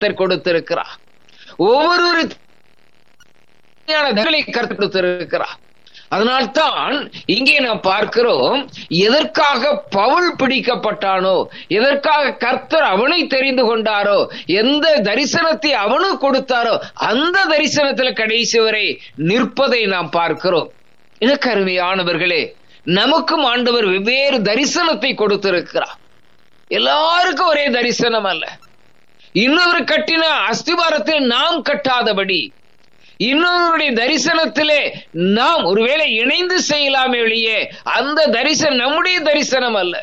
கர்த்தர் கொடுத்திருக்கிறார் ஒவ்வொரு கருத்து கொடுத்திருக்கிறார் அதனால்தான் இங்கே நாம் பார்க்கிறோம் எதற்காக பவுல் பிடிக்கப்பட்டானோ எதற்காக கர்த்தர் அவனை தெரிந்து கொண்டாரோ எந்த தரிசனத்தை அவனுக்கு கொடுத்தாரோ அந்த தரிசனத்தில் கடைசி வரை நிற்பதை நாம் பார்க்கிறோம் எனக்கு அருமையானவர்களே நமக்கும் ஆண்டவர் வெவ்வேறு தரிசனத்தை கொடுத்திருக்கிறார் எல்லாருக்கும் ஒரே தரிசனம் அல்ல இன்னொரு கட்டின அஸ்திவாரத்தில் நாம் கட்டாதபடி இன்னொருடைய தரிசனத்திலே நாம் ஒருவேளை இணைந்து செய்யலாமே வெளியே அந்த தரிசனம் நம்முடைய தரிசனம் அல்ல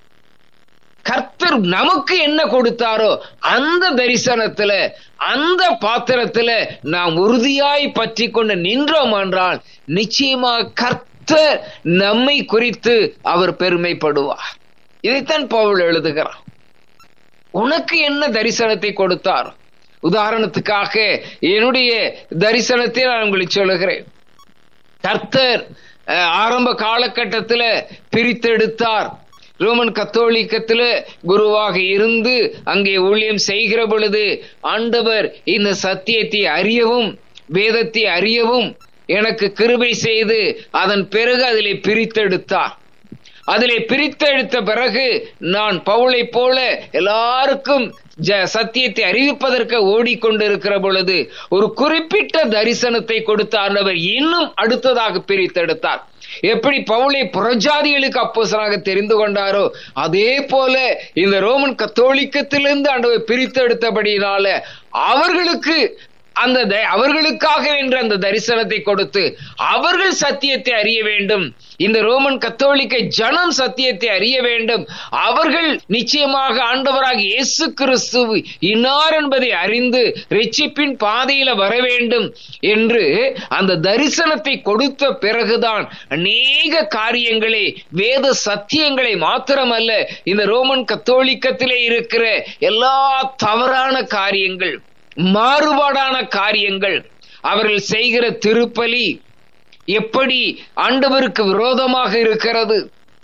கர்த்தர் நமக்கு என்ன கொடுத்தாரோ அந்த தரிசனத்துல அந்த பாத்திரத்துல நாம் உறுதியாய் பற்றி கொண்டு நின்றோம் என்றால் நிச்சயமாக கர்த்தர் நம்மை குறித்து அவர் பெருமைப்படுவார் இதைத்தான் பவுல் எழுதுகிறார் உனக்கு என்ன தரிசனத்தை கொடுத்தார் உதாரணத்துக்காக என்னுடைய தரிசனத்தை நான் உங்களுக்கு சொல்லுகிறேன் கர்த்தர் ஆரம்ப காலகட்டத்தில் பிரித்தெடுத்தார் ரோமன் கத்தோலிக்கத்துல குருவாக இருந்து அங்கே ஊழியம் செய்கிற பொழுது ஆண்டவர் இந்த சத்தியத்தை அறியவும் வேதத்தை அறியவும் எனக்கு கிருபை செய்து அதன் பிறகு அதிலே பிரித்தெடுத்தார் அதிலே பிரித்தெடுத்த பிறகு நான் பவுளை போல எல்லாருக்கும் சத்தியத்தை அறிவிப்பதற்கு ஓடிக்கொண்டிருக்கிற பொழுது ஒரு குறிப்பிட்ட தரிசனத்தை கொடுத்த ஆண்டவர் இன்னும் அடுத்ததாக பிரித்தெடுத்தார் எப்படி பவுளை புறஜாதிகளுக்கு அப்போசனாக தெரிந்து கொண்டாரோ அதே போல இந்த ரோமன் கத்தோலிக்கத்திலிருந்து ஆண்டவர் பிரித்தெடுத்தபடினால அவர்களுக்கு அந்த அவர்களுக்காக என்ற அந்த தரிசனத்தை கொடுத்து அவர்கள் சத்தியத்தை அறிய வேண்டும் இந்த ரோமன் கத்தோலிக்க ஜனம் சத்தியத்தை அறிய வேண்டும் அவர்கள் நிச்சயமாக ஆண்டவராக இயேசு கிறிஸ்து இன்னார் என்பதை அறிந்து ரிச்சிப்பின் பாதையில வர வேண்டும் என்று அந்த தரிசனத்தை கொடுத்த பிறகுதான் அநேக காரியங்களை வேத சத்தியங்களை மாத்திரமல்ல இந்த ரோமன் கத்தோலிக்கத்திலே இருக்கிற எல்லா தவறான காரியங்கள் மாறுபாடான காரியங்கள் அவர்கள் செய்கிற திருப்பலி எப்படி ஆண்டவருக்கு விரோதமாக இருக்கிறது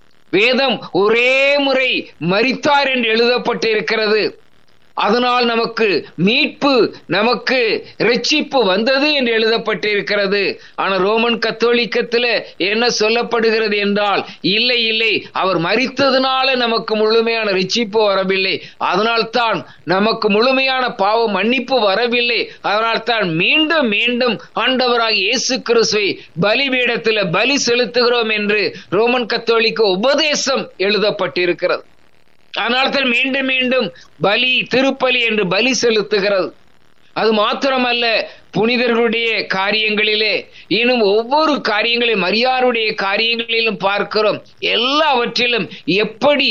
வேதம் ஒரே முறை மறித்தார் என்று எழுதப்பட்டிருக்கிறது அதனால் நமக்கு மீட்பு நமக்கு ரட்சிப்பு வந்தது என்று எழுதப்பட்டிருக்கிறது ஆனால் ரோமன் கத்தோலிக்கத்தில் என்ன சொல்லப்படுகிறது என்றால் இல்லை இல்லை அவர் மறித்ததுனால நமக்கு முழுமையான ரட்சிப்பு வரவில்லை அதனால்தான் நமக்கு முழுமையான பாவ மன்னிப்பு வரவில்லை அதனால்தான் மீண்டும் மீண்டும் ஆண்டவராக இயேசு கிறிஸ்துவை பலிபீடத்தில் பலி செலுத்துகிறோம் என்று ரோமன் கத்தோலிக்க உபதேசம் எழுதப்பட்டிருக்கிறது அதனால்தான் மீண்டும் மீண்டும் பலி திருப்பலி என்று பலி செலுத்துகிறது அது மாத்திரமல்ல புனிதர்களுடைய காரியங்களிலே இன்னும் ஒவ்வொரு காரியங்களையும் மரியாருடைய காரியங்களிலும் பார்க்கிறோம் எல்லாவற்றிலும் எப்படி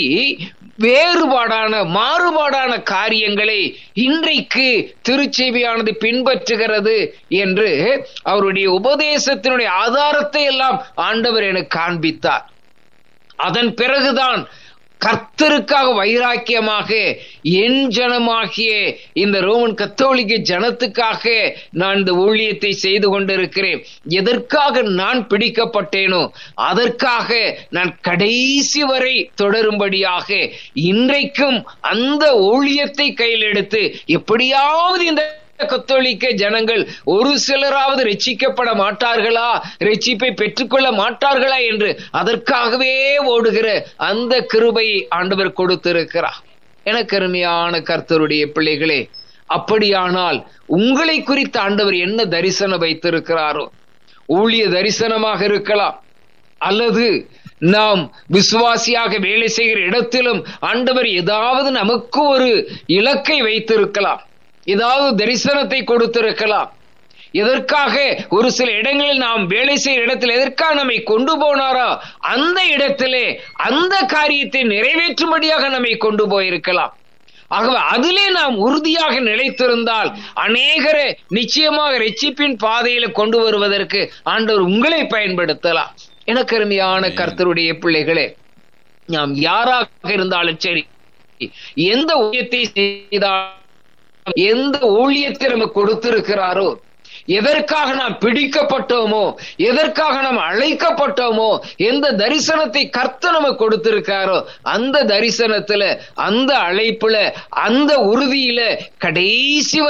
வேறுபாடான மாறுபாடான காரியங்களை இன்றைக்கு திருச்செவியானது பின்பற்றுகிறது என்று அவருடைய உபதேசத்தினுடைய ஆதாரத்தை எல்லாம் ஆண்டவர் எனக்கு காண்பித்தார் அதன் பிறகுதான் கர்த்தருக்காக வைராக்கியமாக என் ஜனமாகிய இந்த ரோமன் கத்தோலிக்க ஜனத்துக்காக நான் இந்த ஊழியத்தை செய்து கொண்டிருக்கிறேன் எதற்காக நான் பிடிக்கப்பட்டேனோ அதற்காக நான் கடைசி வரை தொடரும்படியாக இன்றைக்கும் அந்த ஊழியத்தை கையில் எடுத்து எப்படியாவது இந்த கத்தோலிக்க ஜனங்கள் ஒரு சிலராவது ரட்சிக்கப்பட மாட்டார்களா ரட்சிப்பை பெற்றுக்கொள்ள மாட்டார்களா என்று அதற்காகவே ஓடுகிற அந்த கிருபை ஆண்டவர் கொடுத்திருக்கிறார் எனக்கு அருமையான கர்த்தருடைய பிள்ளைகளே அப்படியானால் உங்களை குறித்த ஆண்டவர் என்ன தரிசனம் வைத்திருக்கிறாரோ ஊழிய தரிசனமாக இருக்கலாம் அல்லது நாம் விசுவாசியாக வேலை செய்கிற இடத்திலும் ஆண்டவர் ஏதாவது நமக்கு ஒரு இலக்கை வைத்திருக்கலாம் ஏதாவது தரிசனத்தை கொடுத்திருக்கலாம் எதற்காக ஒரு சில இடங்களில் நாம் வேலை செய்கிற இடத்தில் எதற்காக நம்மை கொண்டு போனாரோ அந்த இடத்திலே அந்த காரியத்தை நிறைவேற்றும்படியாக நம்மை கொண்டு போயிருக்கலாம் ஆகவே அதிலே நாம் உறுதியாக நிலைத்திருந்தால் அநேகரை நிச்சயமாக ரட்சிப்பின் பாதையில கொண்டு வருவதற்கு ஆண்டவர் உங்களை பயன்படுத்தலாம் எனக்கு அருமையான கர்த்தருடைய பிள்ளைகளே நாம் யாராக இருந்தாலும் சரி எந்த ஊழியத்தை செய்தால் எந்த ஊழியத்தை நமக்கு கொடுத்திருக்கிறாரோ எதற்காக நாம் பிடிக்கப்பட்டோமோ எதற்காக நாம் அழைக்கப்பட்டோமோ எந்த தரிசனத்தை கர்த்த நமக்கு கொடுத்திருக்காரோ அந்த தரிசனத்துல அந்த அழைப்புல அந்த உறுதியில கடைசி